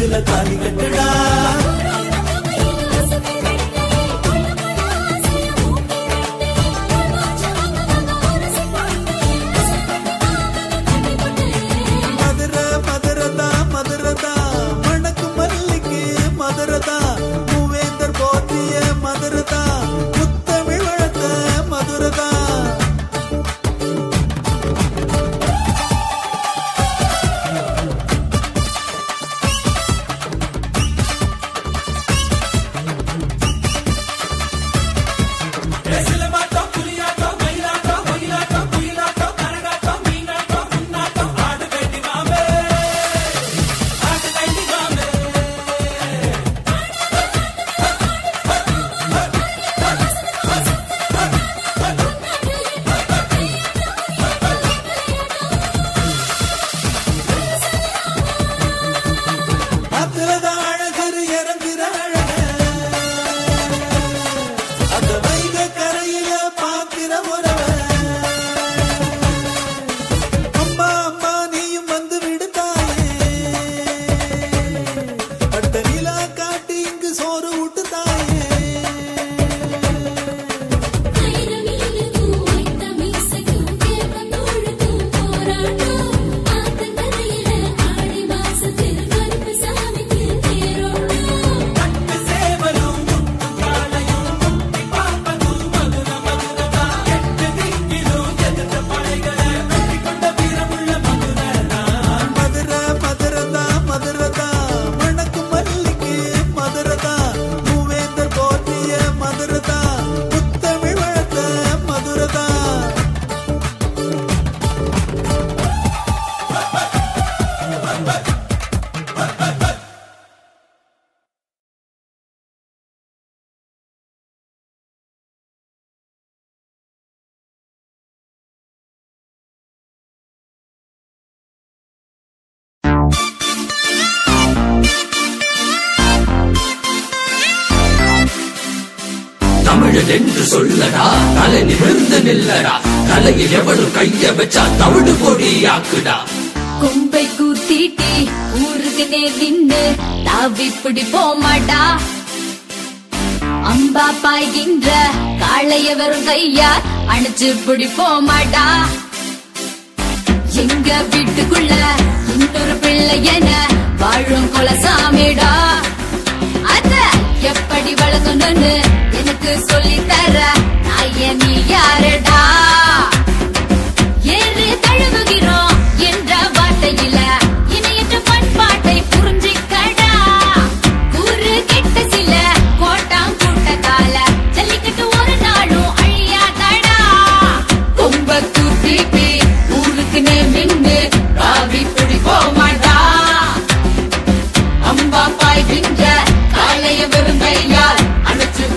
கழுத்துல தாலி கட்டுடா மதுர மதுரதா மதுரதா மணக்கு மல்லிக்கு மதுரதா மூவேந்தர் போற்றிய மதுரதா முத்தமிழ் வளர்த்த மதுரதா அதுலதான் அழகரு இறங்குற அழக அந்த வைக கரையில பாத்திர உறவ அம்மா அம்மா நீயும் வந்து விடுத்தாயே பட்ட நிலா காட்டி இங்கு சோறு விட்டு தாயே மதுர மதுரதா மதுரதா மணக்கு மல்லிக்கு மதுரதா மூவேந்தர் போற்றிய மதுரதா முத்தமிழ் வளர்த்த மதுரதா தமிழன் என்று சொல்லடா தலை நிமிர்ந்து நில்லடா தலையில் எவனும் கைய வச்சா தவிடு பொடியாக்குடா கொம்பை கூத்திட்டி ஊருக்கு நேர் நின்னு தாவி பிடிப்போமாடா அம்பா பாய்கின்ற காளைய வெறும் கையா அணைச்சு பிடிப்போமாடா எங்க வீட்டுக்குள்ள இன்னொரு பிள்ளை என வாழும் கொலசாமிடா அத எப்படி வளர்க்கணும்னு எனக்கு சொல்லி தர நாய நீ யாருடா ஏறு தழுவுகிறோம் என்ற வார்த்தையில இணையற்ற பண்பாட்டை புரிஞ்சிக்கடா கூறு கெட்ட சில கோட்டாம் கூட்டத்தால ஜல்லிக்கட்டு ஒரு நாளும் அழியாதடா கொம்ப தூத்திட்டு ஊருக்கு நின்று ராவி பிடிப்போமாடா அம்பா பாய்கின்ற காலைய வெறும் கையால் அணைச்சு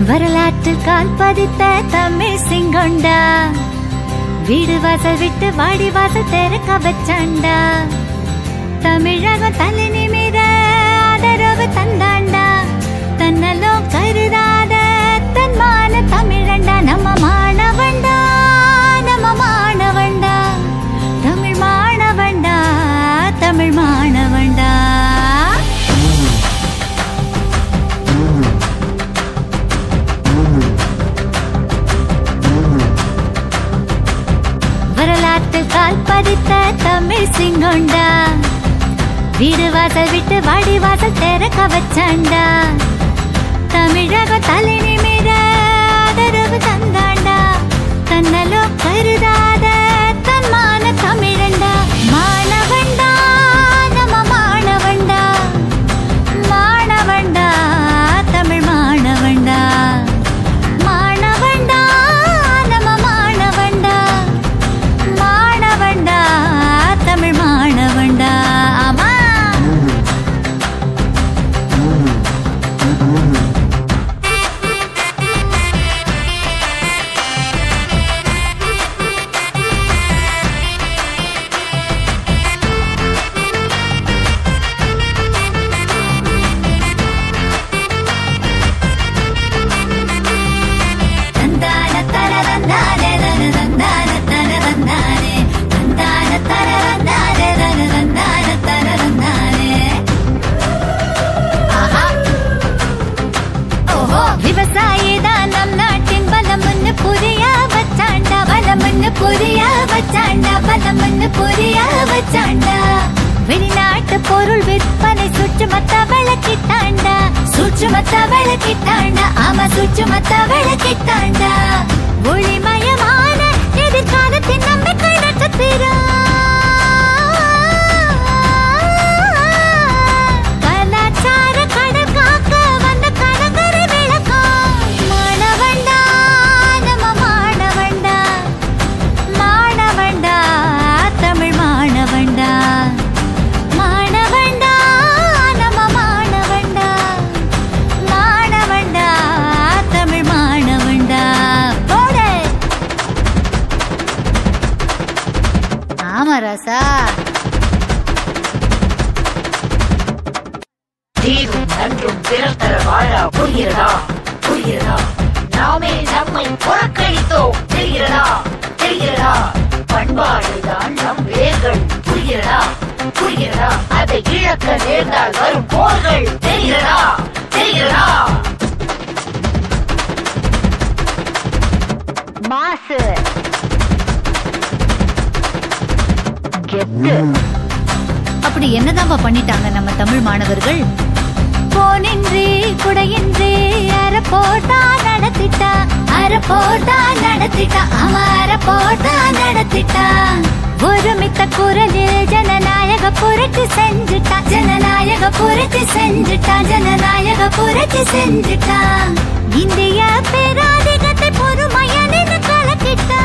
வரலாற்றில் கால் பதித்த தமிழ் சிங்கொண்டா வீடு வாசல் விட்டு வாடி வாசல் திறக்க வச்சாண்டா தமிழகம் தலை நிமிர ஆதரவு தந்தாண்டா தன்னலும் கருதாத தன்மான தமிழண்டா நம்ம மாணவண்டா நம்ம மாணவண்டா தமிழ் மாணவண்டா தமிழ் மாணவண்டா வரலாற்றில் கால் பதித்த தமிழ் சிங்கொண்டா வீடு வாசல் விட்டு வாடி வாசல் திறக்க வச்சாண்டா தமிழக தலை நிமிர ஆதரவு தந்தாண்டா தன்னலோ கருதாத தன்மான தமிழண்டா மாணவண்டா நம்ம மாணவண்டா மாணவண்டா தமிழ் மாணவண்டா மாணவண்டா நம்ம மாணவண்டா மாணவண்டா தமிழ் மாணவண்டா ஆமா தந்தான தர தந்தானே தன தந்தான தர தந்தானே தந்தான தர தந்தானே தன தந்தான தர தந்தானே ஆஹா ஓஹோ விவசாயி தான் நம் நாட்டின் பலமுன்னு புரிய வச்சாண்டா பலமுன்னு புரிய வச்சாண்டா பலமுன்னு புரிய வச்சாண்டா வெளிநாட்டு பொருள் விற்பனை சுற்றுமத்த விளக்கிட்டாண்டா சுற்றுமத்த விளக்கிட்டாண்டா ஆமா சுற்றுமத்த விளக்கிட்டாண்டா ஒளிமயமான எதிர்காலத்தின் நம்பிக்கை நட்சத்திரம் கலாச்சார கடல் காக்க வந்த கலங்கரை விளக்கம் மாணவண்டா நம்ம மாணவண்டா மாணவண்டா தமிழ் மாணவண்டா மாணவண்டா நம்ம மாணவண்டா மாணவண்டா தமிழ் மாணவண்டா போடு ஆமா ராசா தீரும் நன்றும் பிறர் தர வாழ புரிகிறதா புரிகிறதா நாமே நம்மை புறக்கணித்தோம் தெரிகிறதா தெரிகிறதா பண்பாடுதான் நம் வேர்கள் புரிகிறதா புரிகிறதா அதை இழக்க நேர்ந்தால் வரும் போர்கள் தெரிகிறதா தெரிகிறதா மாசு கெத்து அப்படி என்னதான்பா பண்ணிட்டாங்க நம்ம தமிழ் மாணவர்கள் போனின்றி குடையின்றி அர போட்டா நடத்திட்டா அர போட்டா நடத்திட்டா அவன் அர போட்டா நடத்திட்டா ஒருமித்த குரலில் ஜனநாயக புரட்சி செஞ்சுட்டா ஜனநாயக புரட்சி செஞ்சுட்டா ஜனநாயக புரட்சி செஞ்சுட்டா இந்திய பேராதிகத்தை பொறுமையா நின்று கலக்கிட்டா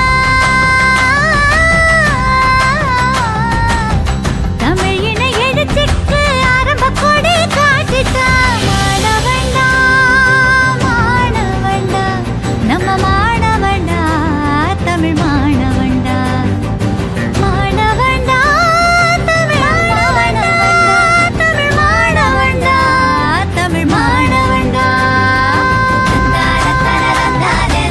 தமிழின எழுச்சிக்கு ஆரம்ப கொடி காட்டிட்டா மாணவண்டா மாணவண்டா நம்ம மாணவண்டா தமிழ் மாணவண்டா மாணவண்டா தமிழ் மாணவண்டா தமிழ் மாணவண்டா தமிழ் மாணவண்டா தந்தான தர தந்தானே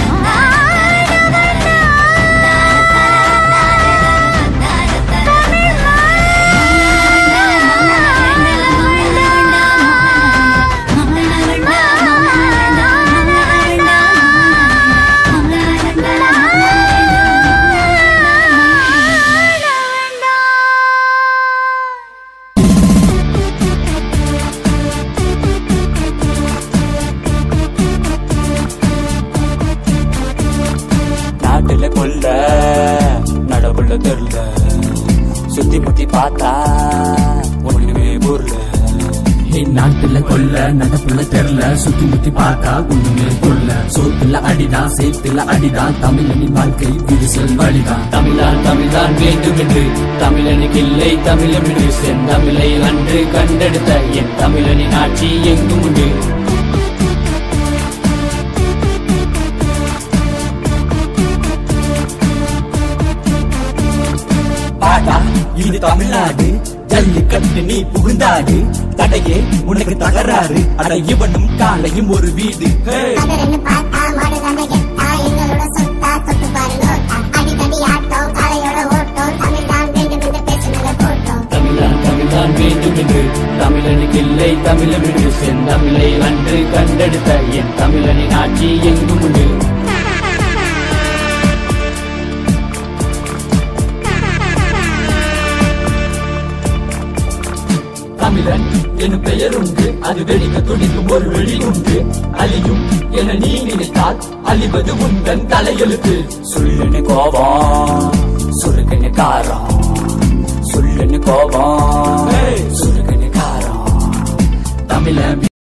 நாட்டுல கொல்ல நடவுள்ள தெருல சுத்தி முத்தி பார்த்தா ஒண்ணுமே ஊர்ல இந்நாட்டுல கொல்ல நடப்புல தெரியல சுத்தி முத்தி பார்த்தா ஒண்ணுமே கொல்ல சோத்துல அடிதான் சேத்துல அடிதான் தமிழனின் வாழ்க்கை விரிசல் வழிதான் தமிழான் தமிழ்தான் வேண்டும் என்று தமிழனுக்கு இல்லை தமிழம் என்று செந்தமிழை அன்று கண்டெடுத்த என் தமிழனின் ஆட்சி எங்கும் உண்டு இது தமிழ்நாடு ஜல்லிக்கட்டு நீ புகுந்தாடு தடையே உனக்கு தகராறு அட இவனும் காலையும் ஒரு வீடு ஹே! கதறன்னு பார்த்தா மாடு தானே கெட்டா எங்களோட சொத்தா தொட்டு பாரு நோட்டா அடிக்கடி ஆட்டம் காளையோட ஓட்டம் தமிழ் தான் வேண்டும் என்று பேசினத போட்டோம் தமிழன் தமிழ்தான் வேண்டும் என்று தமிழனுக்கு இல்லை தமிழன் என்று செந்தமிழை அன்று கண்டெடுத்த என் தமிழனின் ஆட்சி எங்கும் உண்டு தமிழன் எனும் பெயர் உண்டு அது வெடிக்க துடிக்கும் ஒரு வெளி உண்டு அழியும் என நீ நினைத்தால் அழிவது உந்தன் தலையெழுத்து சொல்லுன்னு கோபம் சுருக்குன்னு காரம் சொல்லுன்னு கோபம் சுருக்குன்னு காரம் தமிழன்